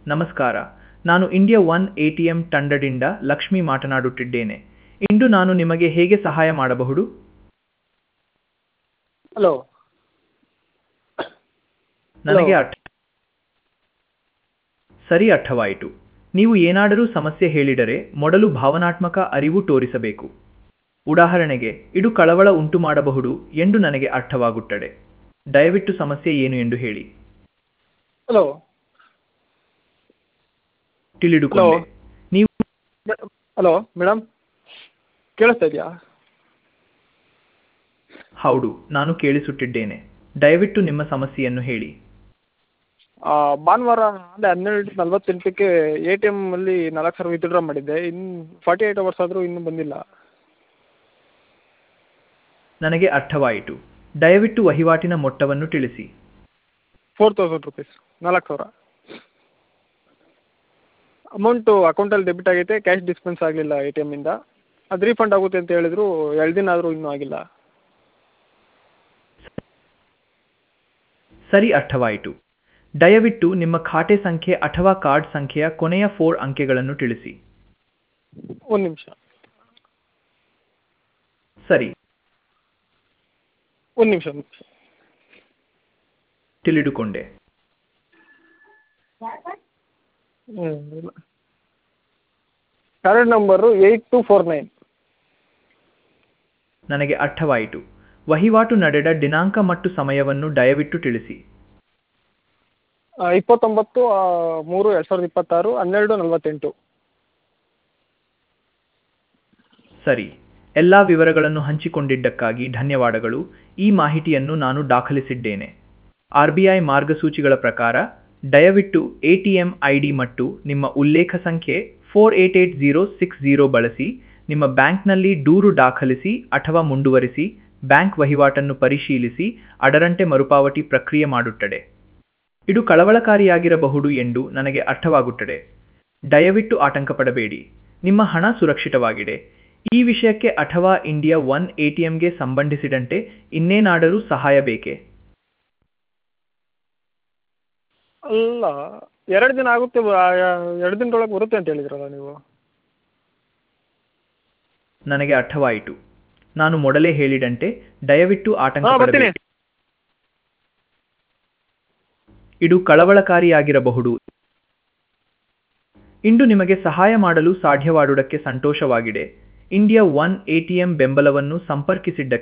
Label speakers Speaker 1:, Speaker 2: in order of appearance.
Speaker 1: ನಮಸ್ಕಾರ ನಾನು India one ATM ತಂಡದಿಂದ ಲಕ್ಷ್ಮಿ ಮಾತನಾಡುತ್ತಿದ್ದೇನೆ ಇಂದು ನಾನು ನಿಮಗೆ ಹೇಗೆ ಸಹಾಯ ಮಾಡಬಹುದು
Speaker 2: ಹಲೋ
Speaker 1: ನನಗೆ
Speaker 2: Hello.
Speaker 1: ಅರ್ಥ ಸರಿ ಅರ್ಥವಾಯಿತು ನೀವು ಏನಾದರೂ ಸಮಸ್ಯೆ ಹೇಳಿದರೆ ಮೊದಲು ಭಾವನಾತ್ಮಕ ಅರಿವು ತೋರಿಸಬೇಕು ಉದಾಹರಣೆಗೆ ಇದು ಕಳವಳ ಉಂಟು ಮಾಡಬಹುದು ಎಂದು ನನಗೆ ಅರ್ಥವಾಗುತ್ತದೆ ದಯವಿಟ್ಟು ಸಮಸ್ಯೆ ಏನು ಎಂದು ಹೇಳಿ
Speaker 2: ಹಲೋ
Speaker 1: ತಿಳಿದುಕೊಂಡೆ
Speaker 2: Hello.
Speaker 1: ನೀವು
Speaker 2: ಹಲೋ ಮೇಡಮ್ ಕೇಳಿಸ್ತಾ ಇದೆಯಾ
Speaker 1: ಹೌದು ನಾನು ಕೇಳಿಸುತ್ತಿದ್ದೇನೆ ದಯವಿಟ್ಟು ನಿಮ್ಮ ಸಮಸ್ಯೆಯನ್ನು ಹೇಳಿ
Speaker 2: ಭಾನುವಾರ ಅಂದರೆ ಹನ್ನೆರಡು ನಲ್ವತ್ತೆಂಟಕ್ಕೆ ಎ ಟಿ ಎಮ್ಮಲ್ಲಿ ನಾಲ್ಕು ಸಾವಿರ ವಿತ್ಡ್ರಾ ಮಾಡಿದ್ದೆ ಇನ್ನು ಫಾರ್ಟಿ ಏಯ್ಟ್ ಅವರ್ಸ್ ಆದರೂ ಇನ್ನೂ ಬಂದಿಲ್ಲ
Speaker 1: ನನಗೆ ಅರ್ಥವಾಯಿತು ದಯವಿಟ್ಟು ವಹಿವಾಟಿನ ಮೊತ್ತವನ್ನು ತಿಳಿಸಿ
Speaker 2: ಫೋರ್ ತೌಸಂಡ್ ರುಪೀಸ್ ನಾಲ್ಕು ಸಾವಿರ ಅಮೌಂಟು ಅಕೌಂಟಲ್ಲಿ ಡೆಬಿಟ್ ಆಗೈತೆ ಕ್ಯಾಶ್ ಡಿಸ್ಪೆನ್ಸ್ ಆಗಲಿಲ್ಲ ಎ ಟಿ ಎಮ್ಮಿಂದ ಅದು ರೀಫಂಡ್ ಆಗುತ್ತೆ ಅಂತ ಹೇಳಿದ್ರು ಎರಡು ದಿನ ಆದರೂ ಇನ್ನೂ ಆಗಿಲ್ಲ
Speaker 1: ಸರಿ ಅರ್ಥವಾಯಿತು ದಯವಿಟ್ಟು ನಿಮ್ಮ ಖಾತೆ ಸಂಖ್ಯೆ ಅಥವಾ ಕಾರ್ಡ್ ಸಂಖ್ಯೆಯ ಕೊನೆಯ ಫೋರ್ ಅಂಕೆಗಳನ್ನು ತಿಳಿಸಿ
Speaker 2: ಒಂದು ನಿಮಿಷ
Speaker 1: ಸರಿ
Speaker 2: ಒಂದು ನಿಮಿಷ ಒಂದು ನಿಮಿಷ
Speaker 1: ತಿಳಿದುಕೊಂಡೆ
Speaker 2: ಹ್ಞೂ ಇಲ್ಲ card number eight two four nine
Speaker 1: ನನಗೆ ಅರ್ಥವಾಯಿತು ವಹಿವಾಟು ನಡೆದ ದಿನಾಂಕ ಮತ್ತು ಸಮಯವನ್ನು ದಯವಿಟ್ಟು ತಿಳಿಸಿ
Speaker 2: ಇಪ್ಪತ್ತೊಂಬತ್ತು ಆ, ಮೂರು ಎರಡು ಸಾವಿರದ ಇಪ್ಪತ್ತಾರು ಹನ್ನೆರಡು ನಲವತ್ತೆಂಟು
Speaker 1: ಸರಿ ಎಲ್ಲ ವಿವರಗಳನ್ನು ಹಂಚಿಕೊಂಡಿದ್ದಕ್ಕಾಗಿ ಧನ್ಯವಾದಗಳು ಈ ಮಾಹಿತಿಯನ್ನು ನಾನು ದಾಖಲಿಸಿದ್ದೇನೆ ಆರ್ ಬಿ ಐ ಮಾರ್ಗಸೂಚಿಗಳ ಪ್ರಕಾರ ದಯವಿಟ್ಟು A T M I D ಮತ್ತು ನಿಮ್ಮ ಉಲ್ಲೇಖ ಸಂಖ್ಯೆ four eight eight zero six zero ಬಳಸಿ ನಿಮ್ಮ ಬ್ಯಾಂಕ್ನಲ್ಲಿ ದೂರು ದಾಖಲಿಸಿ ಅಥವಾ ಮುಂದುವರಿಸಿ ಬ್ಯಾಂಕ್ ವಹಿವಾಟನ್ನು ಪರಿಶೀಲಿಸಿ ಅದರಂತೆ ಮರುಪಾವತಿ ಪ್ರಕ್ರಿಯೆ ಮಾಡುತ್ತದೆ ಇದು ಕಳವಳಕಾರಿಯಾಗಿರಬಹುದು ಎಂದು ನನಗೆ ಅರ್ಥವಾಗುತ್ತದೆ ದಯವಿಟ್ಟು ಆತಂಕ ಪಡಬೇಡಿ ನಿಮ್ಮ ಹಣ ಸುರಕ್ಷಿತವಾಗಿದೆ ಈ ವಿಷಯಕ್ಕೆ ಅಥವಾ ಇಂಡಿಯಾ ಒನ್ ಎಟಿಎಂಗೆ ಸಂಬಂಧಿಸಿದಂತೆ ಇನ್ನೇನಾದರೂ ಸಹಾಯ ಬೇಕೇ
Speaker 2: ಅಲ್ಲ ಎರಡು ದಿನ ಆಗುತ್ತೆ ಬ- ಆ, ಎರಡು ದಿನದೊಳಗೆ ಬರುತ್ತೆ ಅಂತ ಹೇಳಿದ್ರಲ್ಲ ನೀವು
Speaker 1: ನನಗೆ ಅರ್ಥವಾಯಿತು ನಾನು ಮೊದಲೇ ಹೇಳಿದಂತೆ ದಯವಿಟ್ಟು ಆತಂಕ
Speaker 2: ಹಾಂ ಬರ್ತೀನಿ
Speaker 1: ಪಡಬೇಡಿ ಇದು ಕಳವಳಕಾರಿಯಾಗಿರಬಹುದು ಇಂದು ನಿಮಗೆ ಸಹಾಯ ಮಾಡಲು ಸಾಧ್ಯವಾದುದಕ್ಕೆ ಸಂತೋಷವಾಗಿದೆ ಇಂಡಿಯಾ ಒನ್ ಎಟಿಎಂ ಬೆಂಬಲವನ್ನು ಸಂಪರ್ಕಿಸಿದ್ದಕ್ಕೆ